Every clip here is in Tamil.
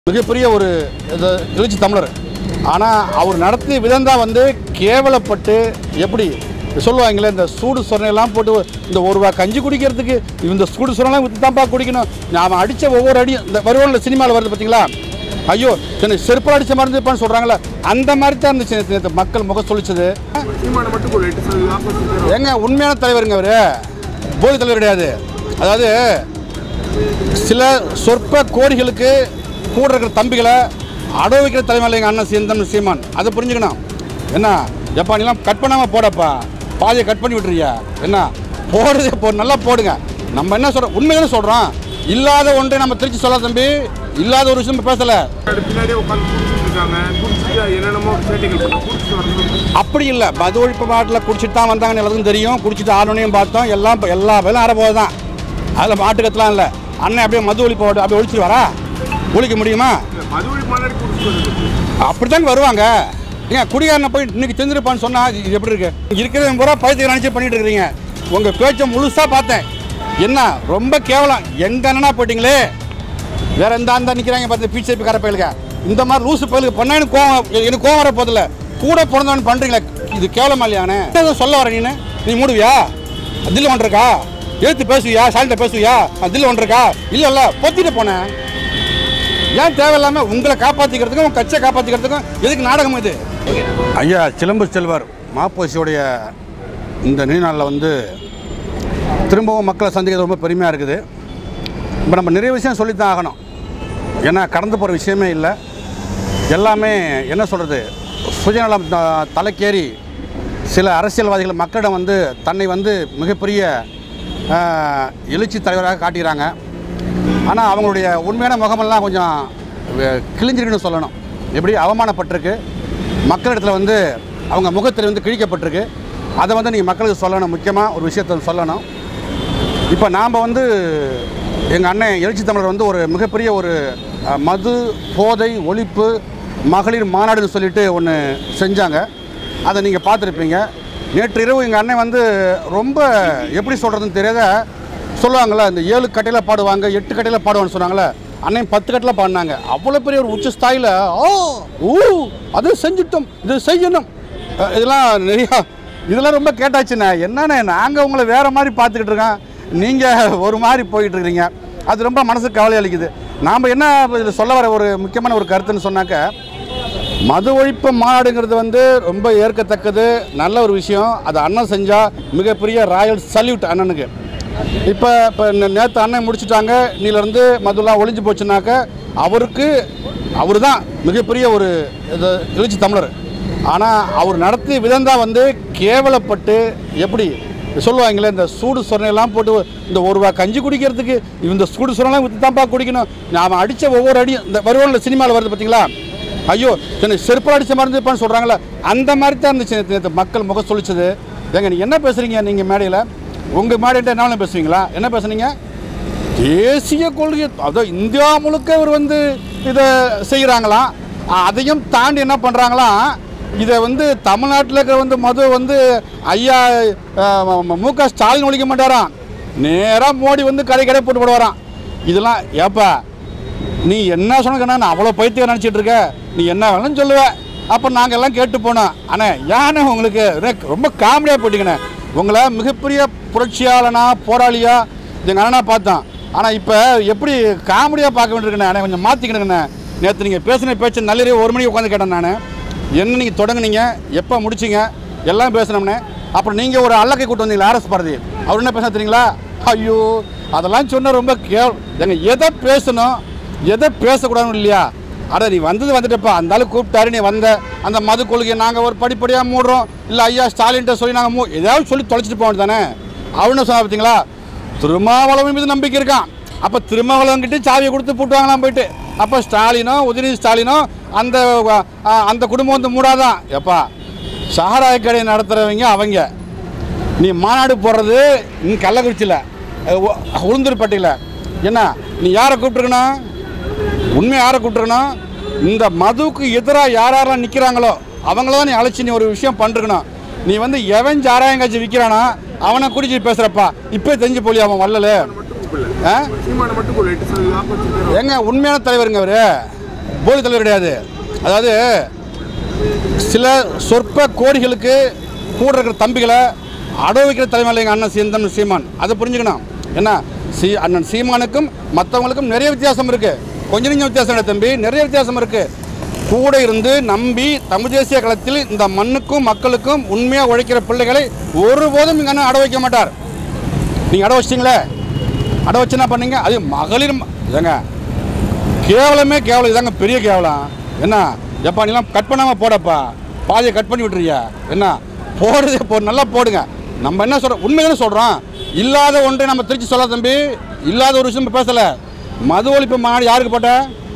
மிகப்பெரிய ஒரு இது எழுச்சி தமிழர் ஆனால் அவர் நடத்திய விதம் தான் வந்து கேவலப்பட்டு எப்படி சொல்லுவாங்களே இந்த சூடு சொரணையெல்லாம் போட்டு இந்த ஒரு ரூபா கஞ்சி குடிக்கிறதுக்கு இந்த சூடு சொரணைலாம் விற்று தான்ப்பா குடிக்கணும் அவன் அடித்த ஒவ்வொரு அடியும் இந்த வருவான்ல சினிமாவில் வருது பார்த்தீங்களா ஐயோ என்ன செருப்பால் அடித்த மாதிரி இருப்பான்னு சொல்கிறாங்களே அந்த மாதிரி தான் இருந்துச்சு நேத்து- நேத்து மக்கள் முகம் சொல்லிச்சது சீமானை மட்டும் ஒரு எட்டு சதவீதம் ஆப்போசிட் ஏங்க உண்மையான தலைவருங்க அவர் போலி தலைவர் கிடையாது அதாவது சில சொற்ப கோடிகளுக்கு கூட இருக்கிற தம்பிகளை அடவு வைக்கிற தலைமையில் எங்கள் அண்ணன் சீந்தன் சீமான் அதை புரிஞ்சுக்கணும் என்ன எப்பா நீலாம் கட் பண்ணாமல் போடப்பா பாதியை கட் பண்ணி விட்டுறியா என்ன போடுறதே போ நல்லா போடுங்க நம்ம என்ன சொல்கிறோம் உண்மையான சொல்கிறோம் இல்லாத ஒன்றை நம்ம திருச்சி சொல்லாத தம்பி இல்லாத ஒரு விஷயம் நம்ம பேசலை பின்னாடியே உட்காந்து குடிச்சிட்டு இருக்காங்க குடிச்சிட்டு என்னென்னமோ சேட்டைகள் பண்ணி குடிச்சிட்டு வரணும் அப்படி இல்லை மது ஒழிப்பு மாட்டில் குடிச்சிட்டு தான் வந்தாங்கன்னு எல்லாத்துக்கும் தெரியும் குடிச்சிட்டு ஆடணையும் பார்த்தோம் எல்லாம் எல்லா வேலையும் ஆட போது தான் அதில் மாட்டுக்கத்துலாம் இல்லை அண்ணன் அப்படியே மது ஒழிப்பு ஓட்டு அப்படியே ஒழிச்சிட்டு வரா ஒழிக்க முடியுமா இல்ல, மது ஒழிப்பு மாதிரி குடிச்சிட்டு வருது அப்படித்தாங்க வருவாங்க ஏங்க குடிகாரனை போய் இன்னைக்கு தெரிஞ்சிருப்பான்னு சொன்னா இது இது எப்படி இருக்கு இருக்கிறத பூரா பைத்தியம் நினச்சி பண்ணிட்டு இருக்கிறீங்க உங்கள் பேச்சை முழுசாக பார்த்தேன் என்ன ரொம்ப கேவலம் எங்க அண்ணனா போயிட்டீங்களே வேற எந்த அந்த நிற்கிறாங்க பார்த்து பிஜேபி கார பயலுங்க இந்த மாதிரி லூசு பயலுக்கு பண்ணா எனக்கு கோவம் எனக்கு கோவம் வர போதில்ல கூட பிறந்தவன் பண்ணுறீங்களே இது கேவலமா இல்லையானே என்ன சொல்ல வர நீனு நீ மூடுவியா தில்லு ஒன்றிருக்கா எழுத்து பேசுவியா சாலிட்ட பேசுவியா தில்லு ஒன்றிருக்கா இல்லை இல்லை பொத்திட்டு போனேன் ஏன் தேவையில்லாம உங்களை காப்பாற்றிக்கிறதுக்கும் உங்க கட்சியை காப்பாற்றிக்கிறதுக்கும் எதுக்கு நாடகம் இது ஐயா சிலம்பு செல்வர் மாப்போசியோடைய இந்த நீநாளில் வந்து திரும்பவும் மக்களை சந்திக்கிறது ரொம்ப பெருமையாக இருக்குது இப்போ நம்ம நிறைய விஷயம் சொல்லித்தான் ஆகணும் ஏன்னா கடந்து போகிற விஷயமே இல்லை எல்லாமே என்ன சொல்கிறது சுயநலம் த- தலைக்கேறி சில அரசியல்வாதிகள் மக்களிடம் வந்து தன்னை வந்து மிகப்பெரிய ஆஹ், எழுச்சி தலைவராக காட்டுகிறாங்க ஆனால் அவங்களுடைய உண்மையான முகமெல்லாம் கொஞ்சம் வெ- கிழிஞ்சிருக்குன்னு சொல்லணும் எப்படி அவமானப்பட்டிருக்கு மக்களிடத்தில் வந்து அவங்க முகத்தில் வந்து கிழிக்கப்பட்டிருக்கு அதை வந்து நீங்கள் மக்களுக்கு சொல்லணும் முக்கியமாக ஒரு விஷயத்தை சொல்லணும் இப்போ நாம் வந்து எங்கள் அண்ணன் எழுச்சி தமிழர் வந்து ஒரு மிகப்பெரிய ஒரு அஹ், மது போதை ஒழிப்பு மகளிர் மாநாடுன்னு சொல்லிட்டு ஒன்று செஞ்சாங்க அதை நீங்கள் பார்த்துருப்பீங்க நேற்று இரவு எங்கள் அண்ணன் வந்து ரொம்ப எப்படி சொல்கிறதுன்னு தெரியாத சொல்லுவாங்கள்ல இந்த ஏழு கட்டையில் பாடுவாங்க எட்டு கட்டையில் பாடுவான்னு சொன்னாங்களே அண்ணன் பத்து கட்டில் பாடினாங்க அவ்வளோ பெரிய ஒரு உச்ச ஸ்தாயில் ஓ ஊ அது செஞ்சுட்டோம் இது செய்யணும் அஹ், இதெல்லாம் நிறையா இதெல்லாம் ரொம்ப கேட்டாச்சுண்ணே என்னண்ணே நாங்கள் உங்களை வேறு மாதிரி பார்த்துக்கிட்டு இருக்கோம் நீங்கள் ஒரு மாதிரி போயிட்டு இருக்கிறீங்க அது ரொம்ப மனசுக்கு கவலை அளிக்குது நாம் என்ன இதில் சொல்ல வர ஒரு முக்கியமான ஒரு கருத்துன்னு சொன்னாக்க மது ஒழிப்பு மாநாடுங்கிறது வந்து ரொம்ப ஏற்கத்தக்கது நல்ல ஒரு விஷயம் அது அண்ணன் செஞ்சால் மிகப்பெரிய ராயல் சல்யூட் அண்ணனுக்கு இப்போ இப்போ நேற்று அண்ணன் முடிச்சிட்டாங்க இன்னிலேருந்து மதுலாம் ஒழிஞ்சு போச்சுனாக்க அவருக்கு அவர் தான் மிகப்பெரிய ஒரு இது எழுச்சி தமிழர் ஆனால் அவர் நடத்திய விதம் தான் வந்து கேவலப்பட்டு எப்படி சொல்லுவாங்களே இந்த சூடு சொரணையெல்லாம் போட்டு இந்த ஒரு ரூபா கஞ்சி குடிக்கிறதுக்கு இந்த சூடு சொரணைலாம் விற்று தான்ப்பா குடிக்கணும் அவன் அடித்த ஒவ்வொரு அடியும் இந்த வருவான்ல சினிமாவில் வருது பார்த்தீங்களா ஐயோ என்ன செருப்பால் அடித்த மாதிரி இருப்பான்னு சொல்கிறாங்களே அந்த மாதிரி தான் இருந்துச்சு நேத்து- நேத்து மக்கள் முகம் சொல்லிச்சது ஏங்க நீங்கள் என்ன பேசுகிறீங்க நீங்கள் மேடையில் உங்கள் மேடையிட்ட என்ன பேசுவீங்களா என்ன பேசுனீங்க தேசிய கொள்கை அதோ இந்தியா முழுக்க இவர் வந்து இதை செய்கிறாங்களாம் அதையும் தாண்டி என்ன பண்ணுறாங்களாம் இதை வந்து தமிழ்நாட்டில் இருக்கிற வந்து மது வந்து ஐயா அஹ், ம- மு க ஸ்டாலின் ஒழிக்க மாட்டாராம் நேராக மோடி வந்து கடை கடை போட்டு போடுவாராம் இதெல்லாம் ஏப்பா நீ என்ன சொன்னா நான் அவ்வளோ பைத்தியம் நினச்சிட்டு இருக்க நீ என்ன வேணும்னு சொல்லுவ அப்போ நாங்கள் எல்லாம் கேட்டு போனோம் அண்ணே ஏண்ணே உங்களுக்கு எனக்கு ரொம்ப காமெடியாக போட்டிங்கண்ணே உங்களை மிகப்பெரிய புரட்சியாளனா போராளியா எங்கள் அண்ணனா பார்த்தோம் ஆனால் இப்போ எப்படி காமெடியாக பார்க்க வேண்டியிருக்கண்ணே அண்ணே கொஞ்சம் மாற்றிக்கணுங்கண்ணே நேற்று நீங்கள் பேசின பேச்சு நள்ளிரவு ஒரு மணிக்கு உட்காந்து கேட்டேன் நான் என்ன நீங்கள் தொடங்குனீங்க எப்போ முடிச்சிங்க எல்லாம் பேசுனோம்னே அப்புறம் நீங்கள் ஒரு அல்லக்கை கூட்டு வந்தீங்களா ஆர்எஸ் பாரதி அவர் என்ன பேச தெரியுங்களா ஐயோ அதெல்லாம் சொன்னால் ரொம்ப கே எங்க எதை பேசணும் எதை பேசக்கூடாதுன்னு இல்லையா அட நீ வந்தது வந்துட்டப்பா அந்த ஆளு கூப்பிட்டாரு நீ வந்த அந்த மது கொள்கையை நாங்கள் ஒரு படிப்படியாக மூடுறோம் இல்லை ஐயா ஸ்டாலின்ட்ட சொல்லி நாங்கள் மூ ஏதாவது சொல்லி தொலைச்சிட்டு போக தானே அவனு சொன்னா பார்த்தீங்களா திருமாவளவன் மீது நம்பிக்கை இருக்கான் அப்போ திருமாவளவன்கிட்ட சாவியை கொடுத்து போட்டுவாங்களாம் போயிட்டு அப்போ ஸ்டாலினோ உதயநிதி ஸ்டாலினோ அந்த அ, அந்த குடும்பம் வந்து மூடாதான் எப்பா சாராய கடை நடத்துகிறவங்க அவங்க நீ மாநாடு போடுறது நீ கள்ளக்குறிச்சியில் உளுந்தூர்பட்டியில் என்ன நீ யாரை கூப்பிட்டுருக்கணும் உண்மையை யாரை கூப்பிட்டுருக்கணும் இந்த மதுவுக்கு எதிராக யார் யாரெல்லாம் நிற்கிறாங்களோ அவங்கள தான் நீ அழைச்சி நீ ஒரு விஷயம் பண்ணிருக்கணும் நீ வந்து எவன் சாராயம் காய்ச்சி விற்கிறானோ அவனை குடிச்சு பேசுகிறப்பா இப்போ தெரிஞ்சு போலி அவன் வள்ளல் மட்டும் கூப்பிடல ஆ சீமானை மட்டும் ஒரு எட்டு சதவீதம் ஆப்போசிட் ஏங்க உண்மையான தலைவருங்க அவரு போலி தலைவர் கிடையாது அதாவது சில சொற்ப கோடிகளுக்கு கூட இருக்கிற தம்பிகளை அடவு வைக்கிற தலைமையில் எங்கள் அண்ணன் சீந்தன் சீமான் அதை புரிஞ்சுக்கணும் என்ன சீ அண்ணன் சீமானுக்கும் மற்றவங்களுக்கும் நிறைய வித்தியாசம் இருக்குது கொஞ்சம் கொஞ்சம் வித்தியாசம் இல்லை தம்பி நிறைய வித்தியாசம் இருக்குது கூட இருந்து நம்பி தமிழ் தேசிய களத்தில் இந்த மண்ணுக்கும் மக்களுக்கும் உண்மையாக உழைக்கிற பிள்ளைகளை ஒருபோதும் எங்கள் அண்ணன் அட வைக்க மாட்டார் நீங்கள் அட வச்சிட்டிங்களே அட வச்சு என்ன பண்ணீங்க அது மகளிர் ம- ஏங்க கேவலமே கேவலம் இதாங்க பெரிய கேவலம் என்ன எப்பா நீலாம் கட் பண்ணாமல் போடப்பா பாதியை கட் பண்ணி விட்டுறியா என்ன போடுறது போ நல்லா போடுங்க நம்ம என்ன சொல்கிறோம் உண்மை தானே சொல்கிறோம் இல்லாத ஒன்றை நம்ம திருச்சி சொல்ல தம்பி இல்லாத ஒரு விஷயம் பேசலை மது ஒழிப்பு மாநாடு யாருக்கு போட்ட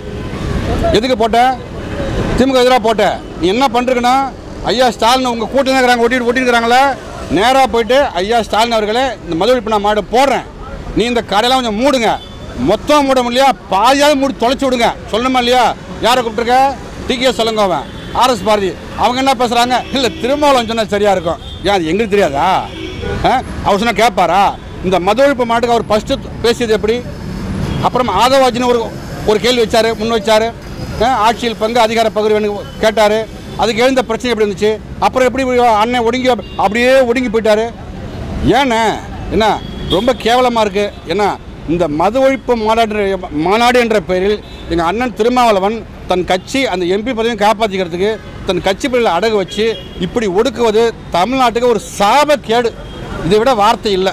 எதுக்கு போட்ட திமுக எதிராக போட்ட நீ என்ன பண்ணுறீங்கன்னா ஐயா ஸ்டாலின் உங்கள் கூட்டம் இருக்கிறாங்க ஒட்டிட்டு ஒட்டிருக்கிறாங்களே நேராக போயிட்டு ஐயா ஸ்டாலின் அவர்களே இந்த மது ஒழிப்பு நான் மாடு போடுறேன் நீ இந்த கடையெல்லாம் கொஞ்சம் மூடுங்க மொத்தம் மூட முடியலையா பாதியாவது மூடி தொலைச்சி விடுங்க சொல்லணுமா இல்லையா யாரை கூப்பிட்டுருக்க டிகே சொல்லுங்க அவன் ஆர்எஸ் பாரதி அவங்க என்ன பேசுகிறாங்க இல்லை திருமாவளவன் சொன்னால் சரியாக இருக்கும் ஏன் அது எங்களுக்கு தெரியாதா ஆ? அவர் சொன்னால் கேட்பாரா இந்த மது ஒழிப்பு மாட்டுக்கு அவர் ஃபஸ்ட்டு பேசியது எப்படி அப்புறம் ஆதவாஜின்னு ஒரு ஒரு கேள்வி வச்சார் முன் வச்சார் ஆட்சியில் பங்கு அதிகார பகிர்வு வேணும் கேட்டார் அதுக்கு எழுந்த பிரச்சனை எப்படி இருந்துச்சு அப்புறம் எப்படி அண்ணன் ஒடுங்கி அப்படியே ஒடுங்கி போயிட்டாரு ஏண்ணே என்ன ரொம்ப கேவலமாக இருக்குது என்ன இந்த மது ஒழிப்பு மாநாடு மாநாடு என்ற பெயரில் எங்கள் அண்ணன் திருமாவளவன் தன் கட்சி அந்த எம்பி பதவியும் காப்பாற்றிக்கிறதுக்கு தன் கட்சி பிள்ளைகளை அடகு வச்சு இப்படி ஒடுக்குவது தமிழ்நாட்டுக்கு ஒரு சாப கேடு இதை விட வார்த்தை இல்லை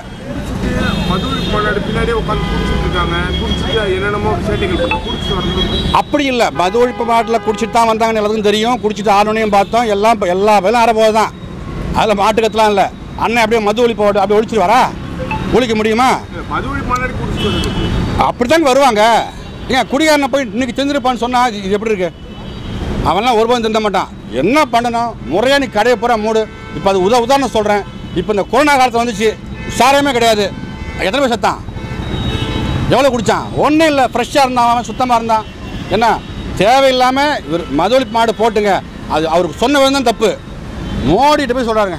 மது ஒழிப்பு மாநாடு பின்னாடியே உட்காந்து குடிச்சிட்டு இருக்காங்க குடிச்சிட்டு என்னென்னமோ சேட்டைகள் பண்ண குடிச்சிட்டு வரணும் அப்படி இல்லை மது ஒழிப்பு மாட்டில் குடிச்சிட்டு தான் வந்தாங்கன்னு எல்லாத்துக்கும் தெரியும் குடிச்சிட்டு ஆளுனையும் பார்த்தோம் எல்லாம் எல்லா வேலையும் ஆரம்போது தான் அதில் மாட்டுக்கத்துலாம் இல்லை அண்ணன் அப்படியே மது ஒழிப்பு ஓட்டு- அப்படியே ஒழிச்சிட்டு வரா ஒழிக்க முடியுமா மது ஒழிப்பு மாநாடு குடிச்சிட்டு வருது அப்படித்தாங்க வருவாங்க ஏங்க குடிகாரனை போய் இன்னைக்கு தெரிஞ்சிருப்பான்னு சொன்னா இது இது எப்படி இருக்கு அவன்லாம் ஒருபோதும் திருந்த மாட்டான் என்ன பண்ணணும் முறையாக நீ கடையை பூரா மூடு இப்போ அது உத உதாரணம் சொல்கிறேன் இப்போ இந்த கொரோனா காலத்தில் வந்துச்சு சாரமே கிடையாது எத்தனை பேர் செத்தான் எவ்வளோ குடித்தான் ஒன்றும் இல்லை ஃப்ரெஷ்ஷாக இருந்தான் அவன் சுத்தமாக இருந்தான் என்ன தேவையில்லாமல் இவர் மதுவலிப்பு மாடு போட்டுங்க அது அவருக்கு சொன்ன தான் தப்பு மோடிட்டு போய் சொல்கிறாருங்க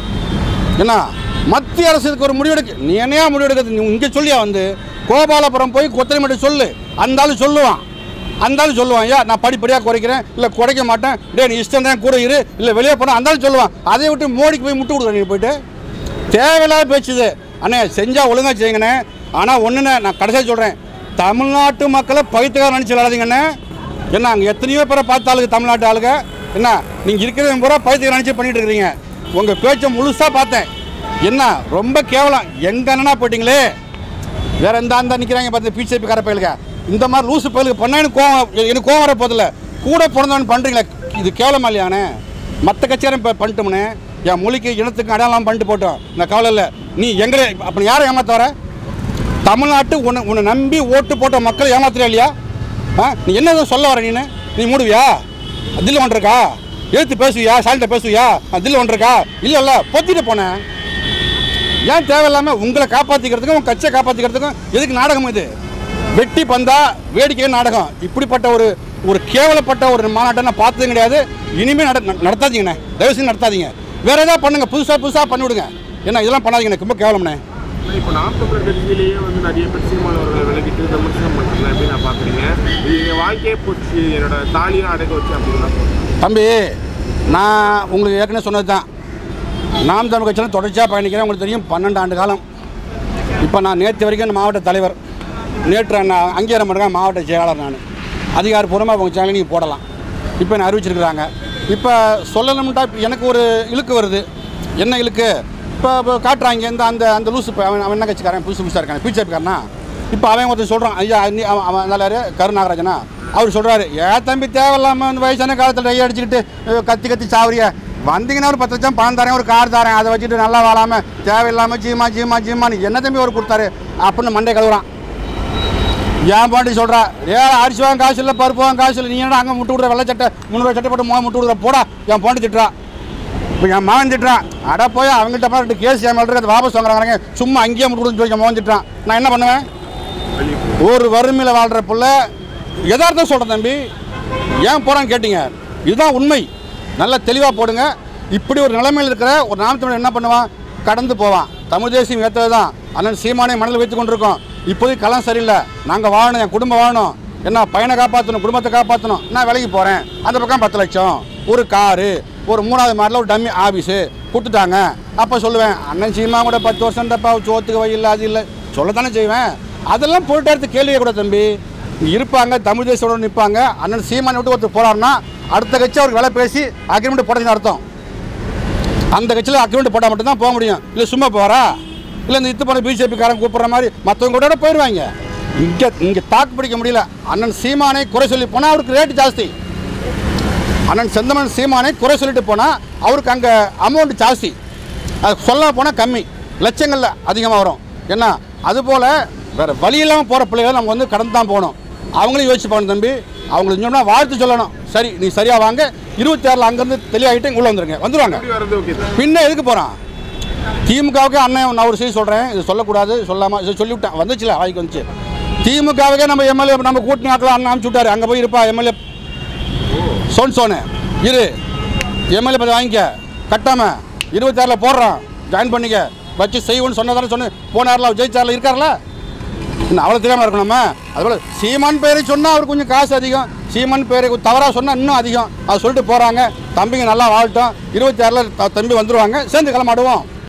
என்ன மத்திய அரசு இதுக்கு ஒரு முடிவெடுக்க நீ என்னையா முடிவெடுக்கிறது நீ இங்கே சொல்லியா வந்து கோபாலபுரம் போய் கொத்தனை மட்டும் சொல்லு அந்த ஆளு சொல்லுவான் அந்த ஆளு சொல்லுவான் ஐயா நான் படிப்படியாக குறைக்கிறேன் இல்லை குறைக்க மாட்டேன் டே நீ இஷ்டம் தான் கூட இரு இல்லை வெளியே போனால் அந்த ஆளு சொல்லுவான் அதை விட்டு மோடிக்கு போய் முட்டு கொடுக்குற நீ போயிட்டு தேவையில்லாத பேச்சுது அண்ணே செஞ்சால் ஒழுங்காக செய்யுங்கண்ணே ஆனால் ஒன்றுண்ணே நான் கடைசியாக சொல்கிறேன் தமிழ்நாட்டு மக்களை பைத்துக்கார நினச்சி விளாடுங்கண்ணே என்ன அங்கே எத்தனையோ பேரை பார்த்த ஆளுங்க தமிழ்நாட்டு ஆளுங்க என்ன நீங்கள் இருக்கிறத பூரா பைத்துக்கார நினச்சி பண்ணிட்டு இருக்கிறீங்க உங்கள் பேச்சை முழுசாக பார்த்தேன் என்ன ரொம்ப கேவலம் எங்க அண்ணனா போயிட்டீங்களே வேற எந்த அந்த நிற்கிறாங்க பார்த்து பிஜேபி கார பயலுங்க இந்த மாதிரி லூசு பயலுக்கு பண்ணா எனக்கு கோவம் எனக்கு கோவம் வர போதில்ல கூட பிறந்தவன் பண்ணுறீங்களே இது கேவலமா இல்லையாண்ணே மற்ற கட்சியாரும் இப்போ பண்ணிட்டோம்னே என் மொழிக்கு இனத்துக்கு அடையாளம் பண்ணிட்டு போட்டோம் நான் கவலை இல்லை நீ எங்கே அப்போ யாரை ஏமாத்த வர தமிழ்நாட்டு உன்னை உன்னை நம்பி ஓட்டு போட்ட மக்களை ஏமாத்துறியா இல்லையா ஆ நீ என்ன ஏதோ சொல்ல வர நீனு நீ மூடுவியா தில்லு ஒன்று இருக்கா எழுத்து பேசுவியா சாலிட்ட பேசுவியா தில்லு ஒன்று இருக்கா இல்லை இல்லை பொத்திட்டு போனேன் ஏன் தேவையில்லாமல் உங்களை காப்பாற்றிக்கிறதுக்கும் உங்கள் கட்சியை காப்பாற்றிக்கிறதுக்கும் எதுக்கு நாடகம் இது வெட்டி பந்தா வேடிக்கை நாடகம் இப்படிப்பட்ட ஒரு ஒரு கேவலப்பட்ட ஒரு மாநாட்டை நான் பார்த்ததும் கிடையாது இனிமேல் நட நட- நடத்தாதீங்கண்ணே தயவு செஞ்சு நடத்தாதீங்க வேற ஏதாவது பண்ணுங்க புதுசாக புதுசாக பண்ணி விடுங்க ஏன்னா இதெல்லாம் பண்ணாதீங்கண்ணே ரொம்ப கேவலம்ண்ணே இப்போ நாம் தமிழர் கட்சியிலேயே வந்து நிறைய பேர் சீமானவர்களை விலகிட்டு விமர்சனம் பண்ணுறாங்க அப்படின்னு நான் பார்க்குறீங்க இது என் வாழ்க்கையே போச்சு என்னோட தாலியும் அடக்க வச்சு அப்படின்னு நான் சொல்றேன். தம்பி நான் உங்களுக்கு ஏற்கனவே சொன்னது தான் நாம் தமிழ் கட்சியில் தொடர்ச்சியாக பயணிக்கிறேன் உங்களுக்கு தெரியும் பன்னெண்டு ஆண்டு காலம் இப்போ நான் நேற்று வரைக்கும் இந்த மாவட்ட தலைவர் நேற்று நான் அங்கீகாரம் பண்ணுறேன் மாவட்ட செயலாளர் நான் அதிகாரப்பூர்வமாக அவங்க சேனல் நீங்கள் போடலாம் இப்போ என்ன அறிவிச்சிருக்கிறாங்க இப்போ சொல்லணும்ட்டா இப்ப எனக்கு ஒரு இழுக்கு வருது என்ன இழுக்கு இப்போ இப்போ காட்டுறாங்க இந்த அந்த அந்த லூசு இப்போ அவன் அவன் என்ன கட்சிக்காரன் புதுசு புதுசாக இருக்கான் பிஜேபிக்காரனா இப்போ அவன் ஒருத்தன் சொல்கிறான் ஐயா நீ அவன் அவன் நல்லா கருநாகராஜனா அவர் சொல்கிறாரு ஏன் தம்பி தேவையில்லாமல் இந்த வயசான காலத்தில் கையை அடிச்சுக்கிட்டு அஹ், கத்தி கத்தி சாவறிய வந்தீங்கன்னா ஒரு பத்து லட்சம் பணம் தரேன் ஒரு கார் தரேன் அதை வச்சுட்டு நல்லா வாழாமல் தேவையில்லாமல் ஜீமா ஜீமா ஜீமான்னு என்ன தம்பி ஒரு கொடுத்தாரு அப்படின்னு மண்டை கழுவுறான் ஏன் பாட்டி சொல்கிறா ஏ அரிசி வாங்க காசு இல்லை பருப்பு வாங்க காசு இல்லை நீ என்ன அங்கே முட்டு விடுற வெள்ளை சட்டை முந்நூறு சட்டை போட்டு மோ முட்டு விடுற போடா என் பாண்டி திட்டுறா இப்போ என் மகன் திட்டுறான் அட போய் அவங்ககிட்ட பாரு ரெண்டு கேஸ் என் மேலே இருக்கு, அதை வாபஸ் வாங்குறாங்க சும்மா அங்கேயே முட்டு கொடுன்னு சொல்லி என் மகன் திட்டுறான் நான் என்ன பண்ணுவேன் வெளியே ஒரு வறுமையில் வாழ்கிற புள்ள யதார்த்தம் சொல்கிறேன் தம்பி ஏன் போகிறான்னு கேட்டீங்க இதுதான் உண்மை நல்லா தெளிவாக போடுங்க இப்படி ஒரு நிலைமையில் இருக்கிற ஒரு நாம் தமிழர் என்ன பண்ணுவான் கடந்து போவான் தமிழ் தேசியம் ஏற்றது தான் அண்ணன் சீமானே மனதில் வைத்து கொண்டிருக்கோம் இப்போதைக்கு களம் சரியில்லை நாங்கள் வாழணும் என் குடும்பம் வாழணும் என்ன பையனை காப்பாற்றணும் குடும்பத்தை காப்பாற்றணும் நான் வேலைக்கு போகிறேன் அந்த பக்கம் பத்து லட்சம் ஒரு காரு ஒரு மூணாவது மாடலில் ஒரு டம்மி ஆஃபீஸு கொடுத்துட்டாங்க அப்போ சொல்லுவேன் அண்ணன் சீமா கூட பத்து வருஷம் தப்பா சோத்துக்கு வழி இல்லை அது இல்லை சொல்லத்தானே செய்வேன் அதெல்லாம் போயிட்டு எடுத்து கேள்வியே கூட தம்பி இங்கே இருப்பாங்க தமிழ் தேசத்தோட நிற்பாங்க அண்ணன் சீமானை விட்டு ஒருத்தர் போறாருன்னா அடுத்த கட்சி அவருக்கு வேலை பேசி அக்ரிமெண்ட் போடுறதுன்னு அர்த்தம் அந்த கட்சியில் அக்ரிமெண்ட் போட்டால் மட்டும்தான் போக முடியும் இல்லை சும்மா போகிறா இல்லை இந்த இத்து போன பிஜேபிக்காரன் கூப்பிட்ற மாதிரி மற்றவங்க கூட போயிடுவாங்க இங்கே இங்கே தாக்கு பிடிக்க முடியல அண்ணன் சீமானை குறை சொல்லி போனால் அவருக்கு ரேட்டு ஜாஸ்தி அண்ணன் செந்தமன் சீமானை குறை சொல்லிட்டு போனால் அவருக்கு அங்கே அமௌண்ட் ஜாஸ்தி அது சொல்ல போனால் கம்மி லட்சங்களில் அதிகமாக வரும் என்ன அதுபோல் வேறு வழி இல்லாமல் போகிற பிள்ளைகளை நம்ம வந்து கடந்து தான் போகணும் அவங்களும் யோசிச்சு போகணும் தம்பி அவங்களுக்கு சொன்னால் வாழ்த்து சொல்லணும் சரி நீ சரியாக வாங்க இருபத்தி ஆறில் அங்கேருந்து தெளிவாகிட்டு இங்கே உள்ள வந்துருங்க வந்துருவாங்க எப்படி வர்றது ஓகே தான் பின்ன எதுக்கு போகிறான் திமுகவுக்கு அண்ணன் நான் ஒரு செய்தி சொல்கிறேன் இது சொல்லக்கூடாது சொல்லாமல் இது சொல்லிவிட்டேன் வந்துச்சுல வாய்க்கு வந்துச்சு திமுகவுக்கே நம்ம எம்எல்ஏ நம்ம கூட்டணி ஆக்கலாம் அண்ணன் அனுப்பிச்சு விட்டாரு அங்கே போய் இருப்பா எம்எல்ஏ சோன் சோனு இரு எம்எல்ஏ பற்றி வாங்கிக்க கட்டாம இருபத்தாறில் போடுறான் ஜாயின் பண்ணிக்க வச்சு செய்வோன்னு சொன்னதானே சொன்ன போனார்ல ஜெயிச்சார்ல இருக்கார்ல இன்னும் அவ்வளோ தெரியாமல் இருக்கணுமா அதுபோல் சீமான் பேரை சொன்னால் அவர் கொஞ்சம் காசு அதிகம் சீமான் பேரை தவறாக சொன்னால் இன்னும் அதிகம் அது சொல்லிட்டு போகிறாங்க தம்பிங்க நல்லா வாழட்டும் இருபத்தி ஆறில் தம்பி வந்துடுவாங்க சேர்ந்து கிளம்பாடுவோம்